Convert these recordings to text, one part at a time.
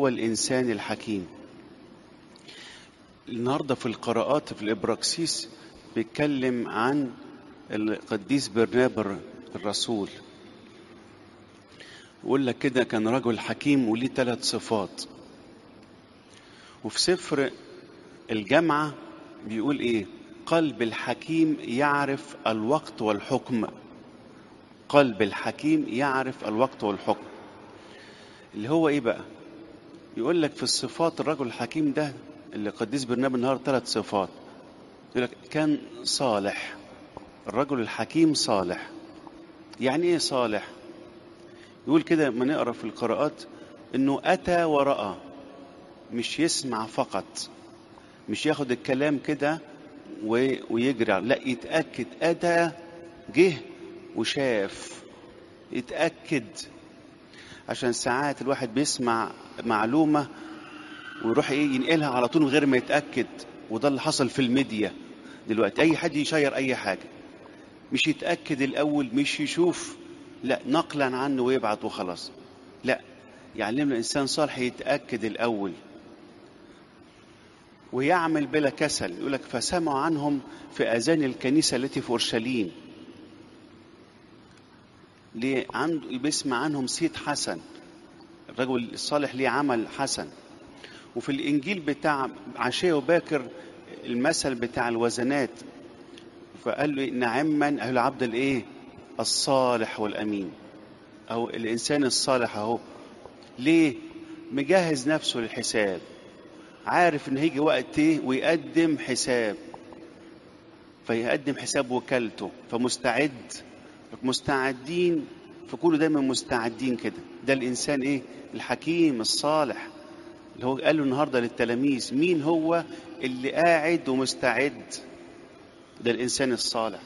هو الإنسان الحكيم النهاردة في القراءات في الإبراكسيس بيتكلم عن القديس برنابر الرسول يقول لك كده كان رجل حكيم وليه ثلاث صفات وفي سفر الجامعة بيقول ايه قلب الحكيم يعرف الوقت والحكم قلب الحكيم يعرف الوقت والحكم اللي هو ايه بقى يقول لك في الصفات الرجل الحكيم ده اللي قديس برنابا النهارده ثلاث صفات يقول لك كان صالح الرجل الحكيم صالح يعني ايه صالح يقول كده ما نقرا في القراءات انه اتى وراى مش يسمع فقط مش ياخد الكلام كده ويجري لا يتاكد اتى جه وشاف يتاكد عشان ساعات الواحد بيسمع معلومه ويروح ايه ينقلها على طول من غير ما يتاكد وده اللي حصل في الميديا دلوقتي اي حد يشير اي حاجه مش يتاكد الاول مش يشوف لا نقلا عنه ويبعت وخلاص لا يعلمنا الانسان صالح يتاكد الاول ويعمل بلا كسل يقول لك فسمعوا عنهم في اذان الكنيسه التي في اورشليم ليه عنده بيسمع عنهم صيت حسن الرجل الصالح ليه عمل حسن وفي الانجيل بتاع عشيه وباكر المثل بتاع الوزنات فقال له نعما اهل العبد الايه الصالح والامين او الانسان الصالح اهو ليه مجهز نفسه للحساب عارف ان هيجي وقت ايه ويقدم حساب فيقدم حساب وكالته فمستعد مستعدين فكونوا دايما مستعدين كده ده الانسان ايه الحكيم الصالح اللي هو قال له النهارده للتلاميذ مين هو اللي قاعد ومستعد ده الانسان الصالح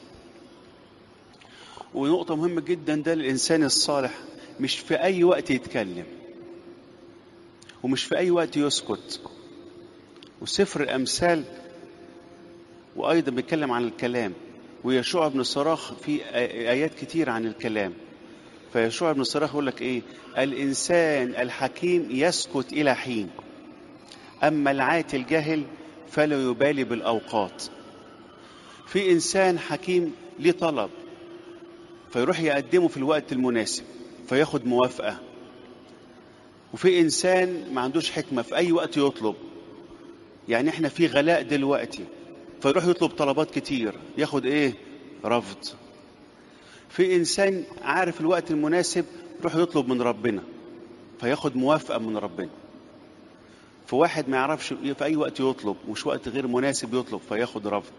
ونقطة مهمة جدا ده الإنسان الصالح مش في أي وقت يتكلم ومش في أي وقت يسكت وسفر الأمثال وأيضا بيتكلم عن الكلام ويشوع بن صراخ في آيات كتير عن الكلام فيشوع بن صراخ يقول لك إيه الإنسان الحكيم يسكت إلى حين أما العاتي الجاهل فلا يبالي بالأوقات في إنسان حكيم ليه طلب فيروح يقدمه في الوقت المناسب فياخد موافقة وفي إنسان ما عندوش حكمة في أي وقت يطلب يعني إحنا في غلاء دلوقتي فيروح يطلب طلبات كتير ياخد إيه رفض في إنسان عارف الوقت المناسب يروح يطلب من ربنا فياخد موافقة من ربنا في واحد ما يعرفش في أي وقت يطلب مش وقت غير مناسب يطلب فياخد رفض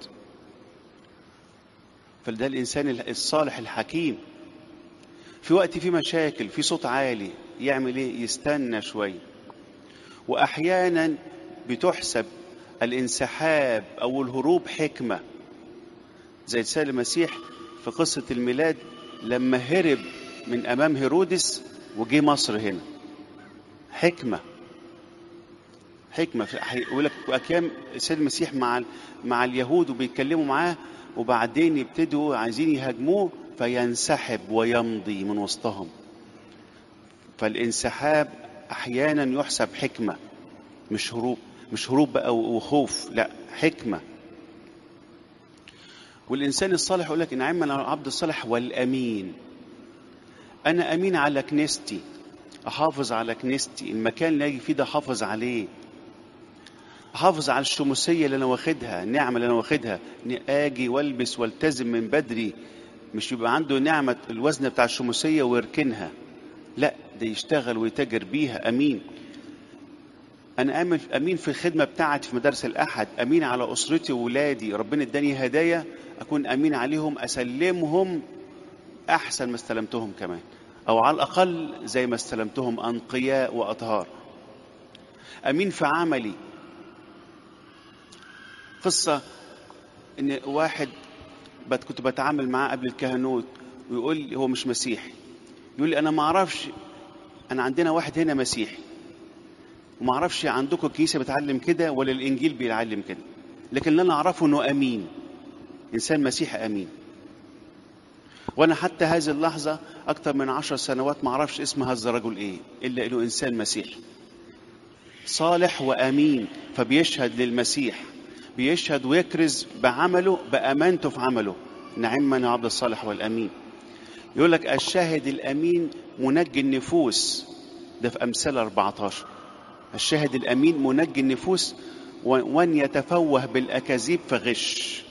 فده الإنسان الصالح الحكيم في وقت في مشاكل في صوت عالي يعمل ايه يستنى شوية وأحيانا بتحسب الانسحاب أو الهروب حكمة زي سيد المسيح في قصة الميلاد لما هرب من أمام هيرودس وجي مصر هنا حكمة حكمة يقول لك أكام السيد المسيح مع مع اليهود وبيتكلموا معاه وبعدين يبتدوا عايزين يهاجموه فينسحب ويمضي من وسطهم فالانسحاب احيانا يحسب حكمه مش هروب مش هروب بقى وخوف لا حكمه والانسان الصالح يقول لك نعم انا العبد الصالح والامين انا امين على كنيستي احافظ على كنيستي المكان اللي اجي فيه ده احافظ عليه احافظ على الشموسيه اللي انا واخدها النعمه اللي انا واخدها اني اجي والبس والتزم من بدري مش يبقى عنده نعمه الوزن بتاع الشموسيه ويركنها لا ده يشتغل ويتاجر بيها امين انا امن امين في الخدمه بتاعتي في مدارس الاحد امين على اسرتي وولادي ربنا اداني هدايا اكون امين عليهم اسلمهم احسن ما استلمتهم كمان او على الاقل زي ما استلمتهم انقياء واطهار امين في عملي قصة إن واحد بت كنت بتعامل معاه قبل الكهنوت ويقول لي هو مش مسيحي يقول لي أنا ما أعرفش أنا عندنا واحد هنا مسيحي وما أعرفش عندكم الكنيسة بتعلم كده ولا الإنجيل بيعلم كده لكن اللي أنا أعرفه إنه أمين إنسان مسيحي أمين وأنا حتى هذه اللحظة أكثر من عشر سنوات ما أعرفش اسم هذا الرجل إيه إلا إنه إنسان مسيحي صالح وامين فبيشهد للمسيح بيشهد ويكرز بعمله بامانته في عمله نعم من عبد الصالح والامين يقول لك الشاهد الامين منجي النفوس ده في امثال 14 الشاهد الامين منجي النفوس وان يتفوه بالاكاذيب فغش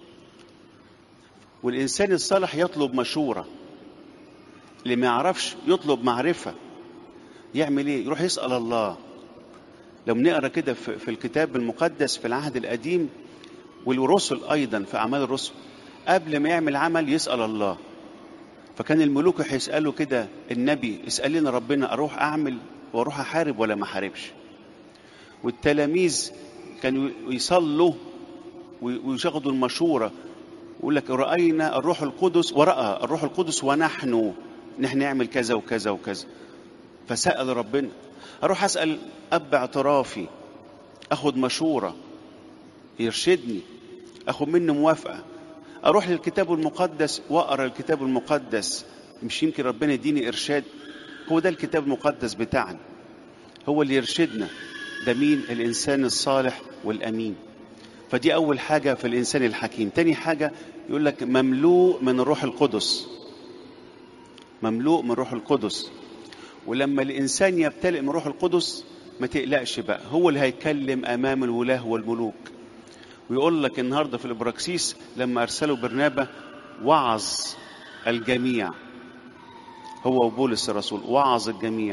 والانسان الصالح يطلب مشوره اللي ما يعرفش يطلب معرفه يعمل ايه يروح يسال الله لو بنقرا كده في الكتاب المقدس في العهد القديم والرسل ايضا في اعمال الرسل قبل ما يعمل عمل يسال الله فكان الملوك هيسالوا كده النبي اسال لنا ربنا اروح اعمل واروح احارب ولا ما احاربش والتلاميذ كانوا يصلوا وياخدوا المشوره يقول لك راينا الروح القدس وراى الروح القدس ونحن نحن نعمل كذا وكذا وكذا فسال ربنا اروح اسال اب اعترافي اخد مشوره يرشدني اخد منه موافقه اروح للكتاب المقدس واقرا الكتاب المقدس مش يمكن ربنا يديني ارشاد هو ده الكتاب المقدس بتاعنا هو اللي يرشدنا ده مين الانسان الصالح والامين فدي اول حاجه في الانسان الحكيم تاني حاجه يقول لك مملوء من الروح القدس مملوء من الروح القدس ولما الانسان يبتلئ من الروح القدس ما تقلقش بقى هو اللي هيتكلم امام الولاه والملوك ويقول لك النهارده في الابراكسيس لما ارسلوا برنابا وعظ الجميع هو وبولس الرسول وعظ الجميع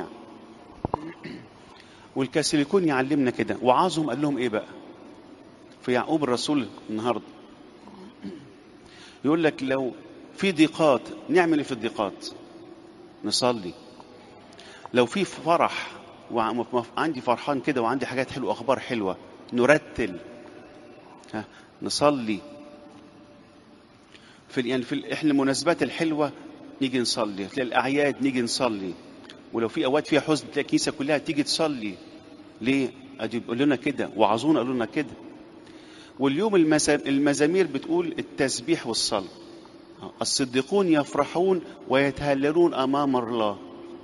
والكاثوليكون يعلمنا كده وعظهم قال لهم ايه بقى في يعقوب الرسول النهارده يقول لك لو في ضيقات نعمل في الضيقات نصلي لو في فرح وعندي فرحان كده وعندي حاجات حلوه اخبار حلوه نرتل ها نصلي في يعني في احنا المناسبات الحلوه نيجي نصلي تلاقي الاعياد نيجي نصلي ولو في اوقات فيها حزن تلاقي الكنيسه كلها تيجي تصلي ليه؟ ادي بيقول لنا كده وعظونا قالوا لنا كده واليوم المزامير بتقول التسبيح والصلاه الصديقون يفرحون ويتهللون امام الله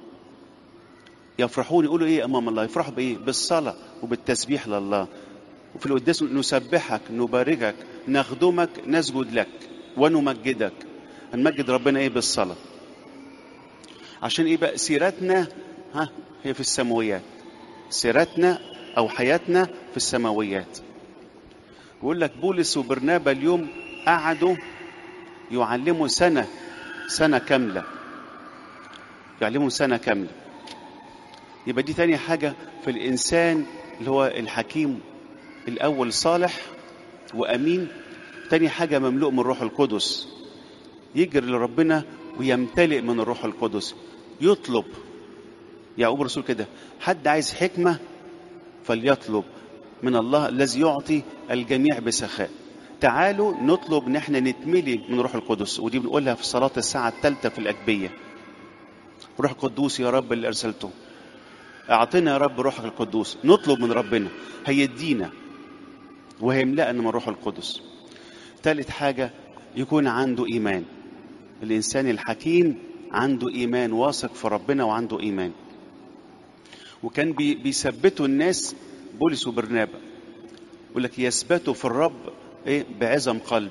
يفرحون يقولوا ايه امام الله يفرحوا بايه بالصلاه وبالتسبيح لله وفي القداس نسبحك نباركك نخدمك نسجد لك ونمجدك هنمجد ربنا ايه بالصلاه عشان ايه بقى سيرتنا ها هي في السماويات سيرتنا او حياتنا في السماويات يقول لك بولس وبرنابا اليوم قعدوا يعلموا سنه سنه كامله يعلموا سنه كامله يبقى دي تاني حاجه في الانسان اللي هو الحكيم الاول صالح وامين تاني حاجه مملوء من الروح القدس يجري لربنا ويمتلئ من الروح القدس يطلب يعقوب الرسول كده حد عايز حكمه فليطلب من الله الذي يعطي الجميع بسخاء تعالوا نطلب ان احنا نتملي من الروح القدس ودي بنقولها في صلاه الساعه الثالثه في الاجبيه روح القدوس يا رب اللي ارسلته اعطنا يا رب روحك القدوس نطلب من ربنا هيدينا وهيملأنا من الروح القدس ثالث حاجة يكون عنده إيمان الإنسان الحكيم عنده إيمان واثق في ربنا وعنده إيمان وكان بي بيثبتوا الناس بولس وبرنابا يقول لك يثبتوا في الرب ايه بعزم قلب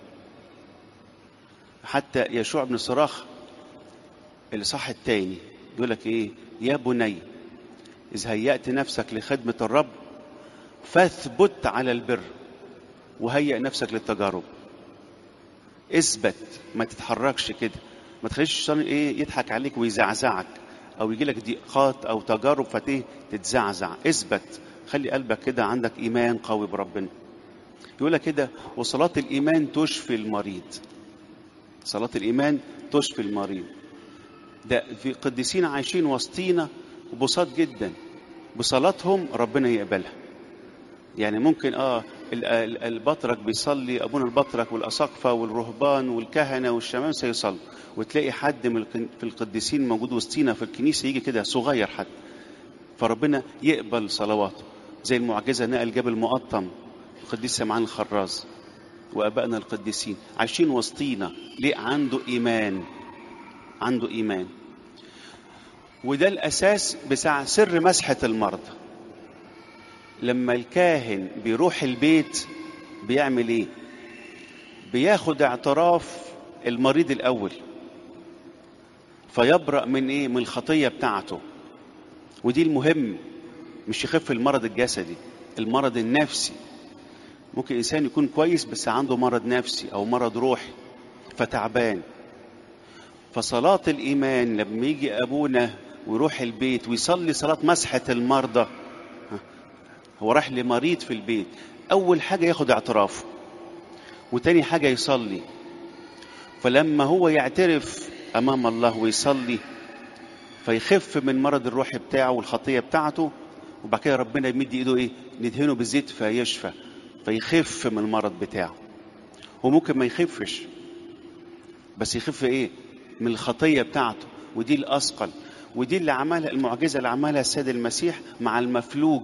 حتى يشوع بن صراخ الإصحاح التاني يقول لك ايه يا بني إذ هيأت نفسك لخدمة الرب فاثبت على البر وهيئ نفسك للتجارب اثبت ما تتحركش كده ما تخليش الشيطان ايه يضحك عليك ويزعزعك او يجي لك ضيقات او تجارب فتيه تتزعزع اثبت خلي قلبك كده عندك ايمان قوي بربنا يقول لك كده وصلاة الايمان تشفي المريض صلاة الايمان تشفي المريض ده في قديسين عايشين وسطينا وبساط جدا بصلاتهم ربنا يقبلها يعني ممكن اه البطرك بيصلي ابونا البطرك والاساقفه والرهبان والكهنه والشمامسه يصلوا وتلاقي حد من في القديسين موجود وسطينا في الكنيسه يجي كده صغير حد فربنا يقبل صلواته زي المعجزه نقل جبل مقطم القديس سمعان الخراز وابائنا القديسين عايشين وسطينا ليه عنده ايمان عنده ايمان وده الاساس بتاع سر مسحه المرضى لما الكاهن بيروح البيت بيعمل ايه بياخد اعتراف المريض الاول فيبرأ من ايه من الخطية بتاعته ودي المهم مش يخف المرض الجسدي المرض النفسي ممكن انسان يكون كويس بس عنده مرض نفسي او مرض روحي فتعبان فصلاة الإيمان لما يجي أبونا ويروح البيت ويصلي صلاة مسحة المرضى ها، هو راح لمريض في البيت أول حاجة ياخد اعترافه وتاني حاجة يصلي فلما هو يعترف أمام الله ويصلي فيخف من مرض الروح بتاعه والخطية بتاعته وبعد كده ربنا يمد ايده ايه ندهنه بالزيت فيشفى فيخف من المرض بتاعه وممكن ما يخفش بس يخف ايه من الخطيه بتاعته ودي الاثقل ودي اللي عملها المعجزه اللي عملها السيد المسيح مع المفلوج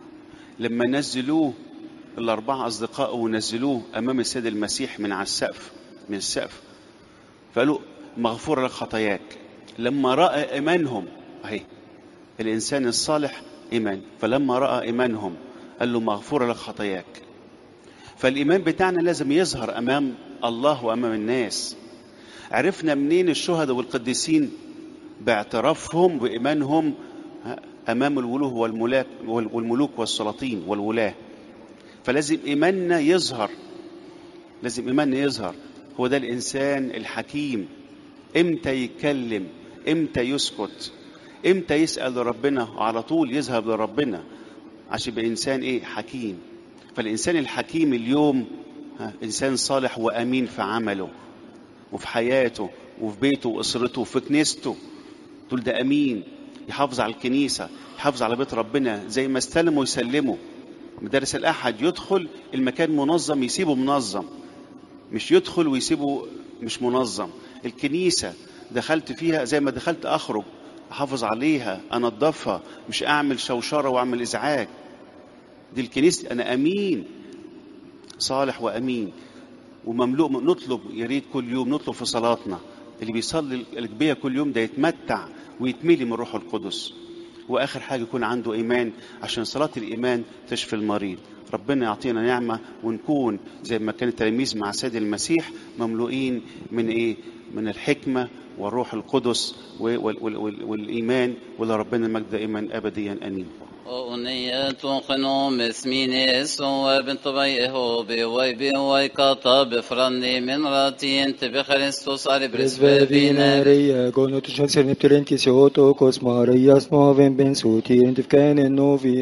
لما نزلوه الاربعه اصدقائه ونزلوه امام السيد المسيح من على السقف من السقف فقالوا مغفور لك خطاياك لما راى ايمانهم اهي الانسان الصالح ايمان فلما راى ايمانهم قال له مغفور لك خطاياك فالايمان بتاعنا لازم يظهر امام الله وامام الناس عرفنا منين الشهداء والقديسين باعترافهم وايمانهم امام الوجوه والملاك والملوك والسلاطين والولاه فلازم ايماننا يظهر لازم ايماننا يظهر هو ده الانسان الحكيم امتى يتكلم امتى يسكت امتى يسال ربنا على طول يذهب لربنا عشان يبقى انسان ايه حكيم فالانسان الحكيم اليوم ها، انسان صالح وامين في عمله وفي حياته وفي بيته واسرته وفي كنيسته تقول ده امين يحافظ على الكنيسه يحافظ على بيت ربنا زي ما استلم ويسلمه مدارس الاحد يدخل المكان منظم يسيبه منظم مش يدخل ويسيبه مش منظم الكنيسه دخلت فيها زي ما دخلت اخرج احافظ عليها انضفها مش اعمل شوشره واعمل ازعاج دي الكنيسه انا امين صالح وامين ومملوء نطلب يا ريت كل يوم نطلب في صلاتنا اللي بيصلي الأجبية كل يوم ده يتمتع ويتملي من روح القدس واخر حاجه يكون عنده ايمان عشان صلاه الايمان تشفي المريض ربنا يعطينا نعمه ونكون زي ما كان التلاميذ مع سيد المسيح مملوئين من ايه من الحكمه والروح القدس وال- وال- وال- والايمان ولربنا المجد دائما ابديا امين أغنية قنوم اسمينيس وبنت بيئه بوي بوي كطاب فرني من راتين تبخريستوس على برسبابينا Presbyterianeria, con tutti i nostri neptilenti, se otto cosmarias, moven ben suti, in tifkenen novi,